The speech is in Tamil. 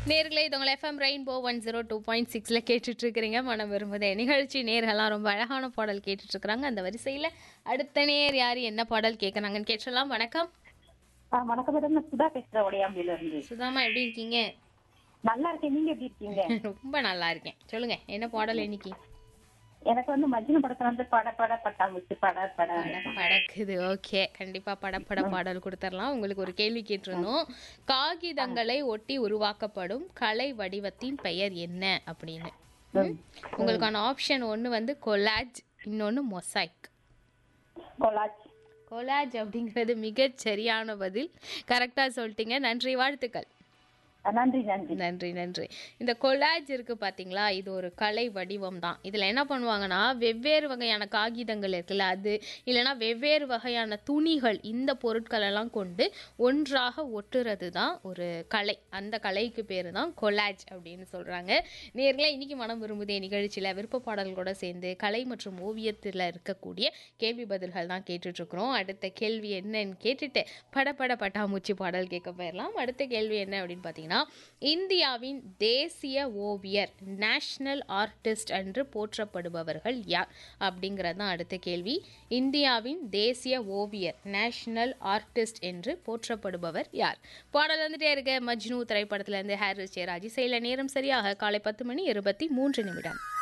நேர்களே இது உங்கள் FM rainbow one zero two point சிக்ஸில் கேட்டுட்ருக்கிறீங்க மனம் விரும்புதே நிகழ்ச்சி நேர்கள்லாம் ரொம்ப அழகான பாடல் கேட்டுட்ருக்குறாங்க அந்த வரிசையில் அடுத்த நேர் யார் என்ன பாடல் கேட்குறாங்கன்னு கேட்டுடலாம் வணக்கம் ஆ, வணக்கம் மேடம் நான் சுதா பேசுறேன் உடையாம்பில இருந்து சுதாமா எப்படி இருக்கீங்க நல்லா இருக்கேன் நீங்க எப்படி இருக்கீங்க ரொம்ப நல்லா இருக்கேன் சொல்லுங்க என்ன பாடல் இன்னைக்கு எனக்கு வந்து மஜ்னு படத்துல வந்து பட பட பட்டாம்பூச்சி பட பட பட படக்குது ஓகே கண்டிப்பா படப்பட பாடல் கொடுத்துடலாம் உங்களுக்கு ஒரு கேள்வி கேட்டிருந்தோம் காகிதங்களை ஒட்டி உருவாக்கப்படும் கலை வடிவத்தின் பெயர் என்ன அப்படின்னு ம்? உங்களுக்கான ஆப்ஷன் ஒன்று வந்து கொலாஜ் இன்னொன்று மொசைக் கொலாச் கொலாஜ் அப்படிங்கிறது மிகச் சரியான பதில் கரெக்டாக சொல்லிட்டீங்க நன்றி வாழ்த்துக்கள் நன்றி நன்றி நன்றி நன்றி இந்த கொலாஜ் இருக்கு பாத்தீங்களா இது ஒரு கலை வடிவம் தான் இதுல என்ன பண்ணுவாங்கன்னா வெவ்வேறு வகையான காகிதங்கள் இருக்குல்ல அது இல்லைன்னா வெவ்வேறு வகையான துணிகள் இந்த பொருட்கள் எல்லாம் கொண்டு ஒன்றாக ஒட்டுறது தான் ஒரு கலை அந்த கலைக்கு பேர் தான் கொலாஜ் அப்படின்னு சொல்றாங்க நேர்களே இன்னைக்கு மனம் விரும்புதே நிகழ்ச்சியில விருப்ப பாடல்களோட சேர்ந்து கலை மற்றும் ஓவியத்தில் இருக்கக்கூடிய கேள்வி பதில்கள் தான் கேட்டுட்டு இருக்கிறோம் அடுத்த கேள்வி என்னன்னு கேட்டுட்டு படபட பட்டாம்பூச்சி பாடல் கேட்க போயிடலாம் அடுத்த கேள்வி என்ன அப்படின்னு பார்த்தீங்கன்னா இந்தியாவின் தேசிய ஓவியர் நேஷனல் ஆர்டிஸ்ட் என்று போற்றப்படுபவர்கள் யார் அப்படிங்கிறது தான் அடுத்த கேள்வி இந்தியாவின் தேசிய ஓவியர் நேஷனல் ஆர்டிஸ்ட் என்று போற்றப்படுபவர் யார் பாடல் வந்துட்டே இருக்க மஜ்னு திரைப்படத்துல இருந்து ஹாரிஸ் ஜெயராஜ் இசையில நேரம் சரியாக காலை பத்து மணி இருபத்தி மூன்று நிமிடம்